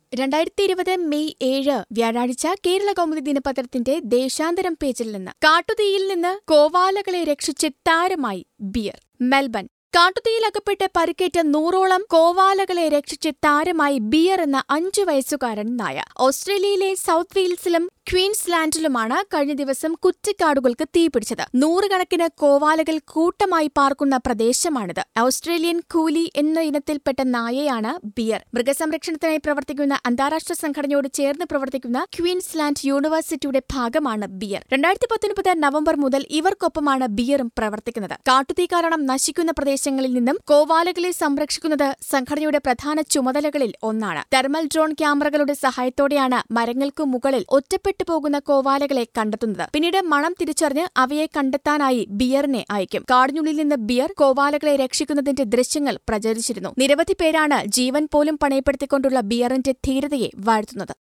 രണ്ടായിരത്തി ഇരുപത് മെയ് ഏഴ് വ്യാഴാഴ്ച കേരള കൗമുദി ദിനപത്രത്തിന്റെ ദേശാന്തരം പേജിൽ നിന്ന് കാട്ടുതീയിൽ നിന്ന് കോവാലകളെ രക്ഷിച്ച് താരമായി ബിയർ മെൽബൺ കാട്ടുതീയിൽ അകപ്പെട്ട് പരിക്കേറ്റ നൂറോളം കോവാലകളെ രക്ഷിച്ച് താരമായി ബിയർ എന്ന അഞ്ചു വയസ്സുകാരൻ നായ ഓസ്ട്രേലിയയിലെ സൗത്ത് വെയിൽസിലും ക്വീൻസ്ലാൻഡിലുമാണ് കഴിഞ്ഞ ദിവസം കുറ്റിക്കാടുകൾക്ക് തീപിടിച്ചത് നൂറുകണക്കിന് കോവാലകൾ കൂട്ടമായി പാർക്കുന്ന പ്രദേശമാണിത് ഓസ്ട്രേലിയൻ കൂലി എന്ന ഇനത്തിൽപ്പെട്ട നായയാണ് ബിയർ മൃഗസംരക്ഷണത്തിനായി പ്രവർത്തിക്കുന്ന അന്താരാഷ്ട്ര സംഘടനയോട് ചേർന്ന് പ്രവർത്തിക്കുന്ന ക്വീൻസ്ലാൻഡ് യൂണിവേഴ്സിറ്റിയുടെ ഭാഗമാണ് ബിയർ രണ്ടായിരത്തി പത്തൊൻപത് നവംബർ മുതൽ ഇവർക്കൊപ്പമാണ് ബിയറും പ്രവർത്തിക്കുന്നത് കാട്ടുതീ കാരണം നശിക്കുന്ന പ്രദേശങ്ങളിൽ നിന്നും കോവാലകളെ സംരക്ഷിക്കുന്നത് സംഘടനയുടെ പ്രധാന ചുമതലകളിൽ ഒന്നാണ് തെർമൽ ഡ്രോൺ ക്യാമറകളുടെ സഹായത്തോടെയാണ് മരങ്ങൾക്ക് മുകളിൽ ഒറ്റപ്പെട്ടു പോകുന്ന കോവാലകളെ കണ്ടെത്തുന്നത് പിന്നീട് മണം തിരിച്ചറിഞ്ഞ് അവയെ കണ്ടെത്താനായി ബിയറിനെ അയക്കും കാടിനുള്ളിൽ നിന്ന് ബിയർ കോവാലകളെ രക്ഷിക്കുന്നതിന്റെ ദൃശ്യങ്ങൾ പ്രചരിച്ചിരുന്നു നിരവധി പേരാണ് ജീവൻ പോലും പണയപ്പെടുത്തിക്കൊണ്ടുള്ള ബിയറിന്റെ ധീരതയെ വാഴ്ത്തുന്നത്